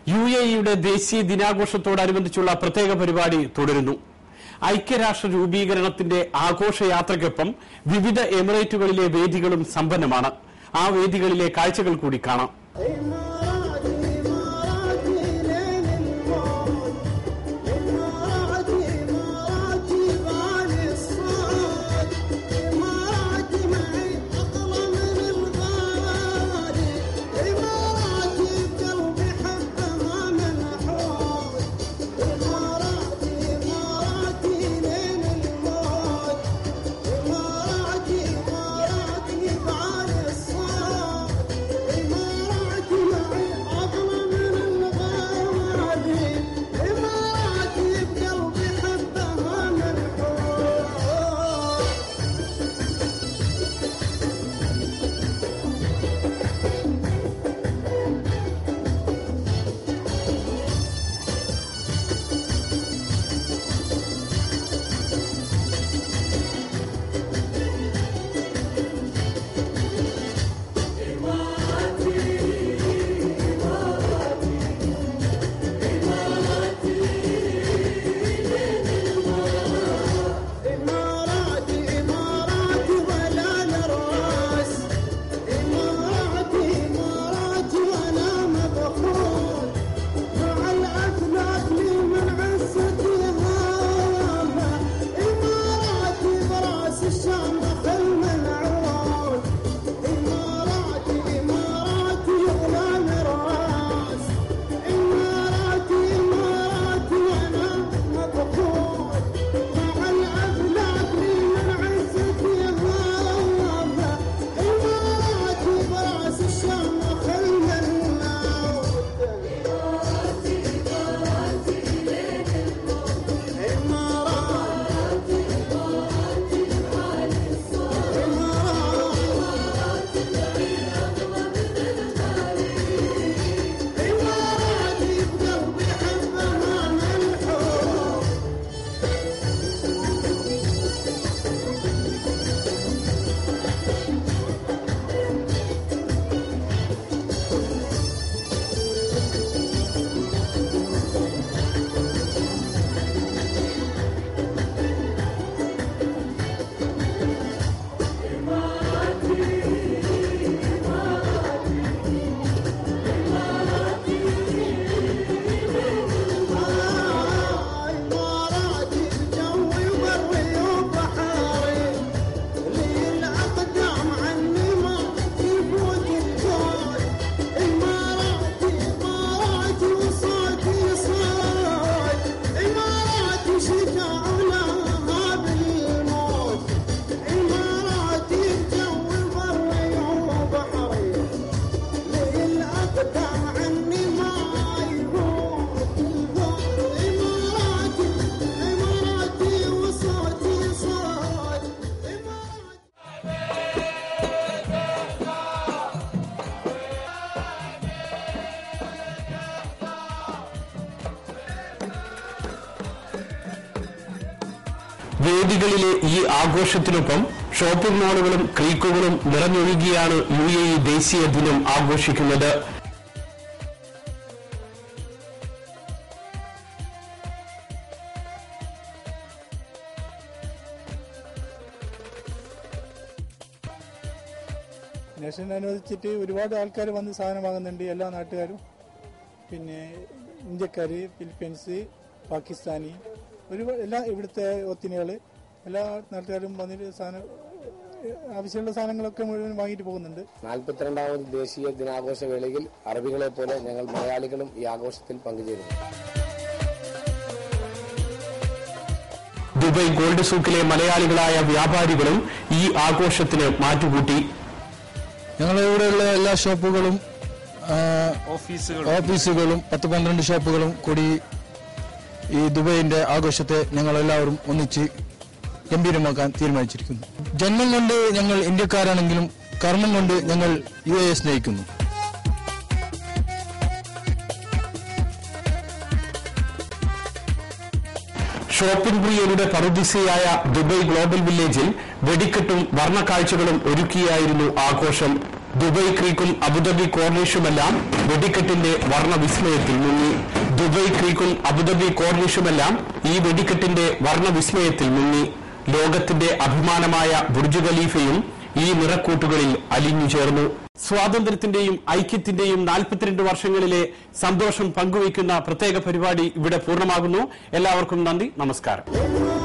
U A ഇയുടെ ദേശീയ ദിനാഘോഷത്തോടനുബന്ധിച്ചുള്ള പ്രത്യേക പരിപാടി തുടരുന്നു ഐക്യരാഷ്ട്ര രൂപീകരണത്തിന്റെ ആഘോഷയാത്രയ്ക്കൊപ്പം വിവിധ എമിറേറ്റുകളിലെ വേദികളും സമ്പന്നമാണ് ആ വേദികളിലെ കാഴ്ചകൾ കൂടി കാണാം إماراتي إماراتي لين الموت إماراتي إماراتي غالي الصوت إماراتي معي أطلى من الغالي إماراتي بقلبي حبها منحوت إماراتي إماراتي لين الموت إماراتي إماراتي غالي الصوت إماراتي معي أغلى من الغالي إماراتي بقلبي حبها منحوت إماراتي إماراتي ولا نراس إماراتي إماراتي وأنا مبخور مع الأفلاك لي من عزتي هامة إماراتي براس الشام دخل منعود إماراتي إماراتي ولا نراس إماراتي إماراتي وأنا مبخور مع الأفلاك لي من عزتي هامة إماراتي براس الشام دخل منعود إماراتي إماراتي بقلبي حبها منحوت إماراتي بجوي وبري وبحاري لي الأقدام عني ما يفوت الجول إماراتي إماراتي وصوتي صوت إماراتي شجاع لها بالموت إماراتي بجوي وبري وبحري لي الأقدام عني ما يفوت الجول إماراتي إماراتي وصوتي صوت إماراتي വേദികളിലെ ഈ ആഘോഷത്തിനൊപ്പം ഷോപ്പിംഗ് മാളുകളും ക്രീക്കുകളും നിറഞ്ഞൊഴുകിയാണ് യു എ ഇ ദേശീയ ദിനം ആഘോഷിക്കുന്നത് നേഷൻ അനുവദിച്ചിട്ട് ഒരുപാട് ആൾക്കാർ വന്ന് സാധനം വാങ്ങുന്നുണ്ട് എല്ലാ നാട്ടുകാരും പിന്നെ ഇന്ത്യക്കാർ ഫിലിപ്പീൻസ് പാകിസ്ഥാനി ഒരുപാട് എല്ലാ ഇവിടുത്തെ ഒത്തിനികൾ എല്ലാ നാട്ടുകാരും വന്നിട്ട് സാധനം ആവശ്യമുള്ള സാധനങ്ങളൊക്കെ മുഴുവൻ വാങ്ങിയിട്ട് പോകുന്നുണ്ട് നാൽപ്പത്തിരണ്ടാമത് ദേശീയ ദിനാഘോഷ വേളയിൽ അറബികളെ പോലെ ഞങ്ങൾ മലയാളികളും ഈ ആഘോഷത്തിൽ പങ്കുചേരുന്നു ദുബൈ ഗോൾഡ് സൂക്കിലെ മലയാളികളായ വ്യാപാരികളും ഈ ആഘോഷത്തിന് മാറ്റുകൂട്ടി ഞങ്ങളുടെ ഇവിടെയുള്ള എല്ലാ ഷോപ്പുകളും ആ, ഓഫീസുകളും പത്ത് പന്ത്രണ്ട് ഷോപ്പുകളും കൂടി ഈ ദുബൈന്റെ ആഘോഷത്തെ ഞങ്ങൾ എല്ലാവരും ഒന്നിച്ച് ഗംഭീരമാക്കാൻ തീരുമാനിച്ചിരിക്കുന്നു ജന്മം കൊണ്ട് ഞങ്ങൾ ഇന്ത്യക്കാരാണെങ്കിലും കർമ്മം കൊണ്ട് ഞങ്ങൾ യു എ സ്നേഹിക്കുന്നു ഷോപ്പിംഗ് പ്രിയരുടെ പറുദിസയായ ദുബൈ ഗ്ലോബൽ വില്ലേജിൽ വെടിക്കെട്ടും വർണ്ണക്കാഴ്ചകളും ഒരുക്കിയായിരുന്നു ആഘോഷം ദുബായ് ക്രീക്കും അബുദാബി കോർണിഷുമെല്ലാം വെടിക്കെട്ടിന്റെ വർണ്ണവിസ്മയത്തിൽ മുങ്ങി ദുബായ് ക്രീക്കും അബുദാബി കോർണിഷുമെല്ലാം ഈ വെടിക്കെട്ടിന്റെ വർണ്ണവിസ്മയത്തിൽ മുങ്ങി ലോകത്തിന്റെ അഭിമാനമായ ബുർജ് ഖലീഫയും ഈ നിറക്കൂട്ടുകളിൽ അലിഞ്ഞു ചേർന്നു സ്വാതന്ത്ര്യത്തിന്റെയും ഐക്യത്തിന്റെയും നാൽപ്പത്തിരണ്ട് വർഷങ്ങളിലെ സന്തോഷം പങ്കുവയ്ക്കുന്ന പ്രത്യേക പരിപാടി ഇവിടെ പൂർണ്ണമാകുന്നു എല്ലാവർക്കും നന്ദി നമസ്കാരം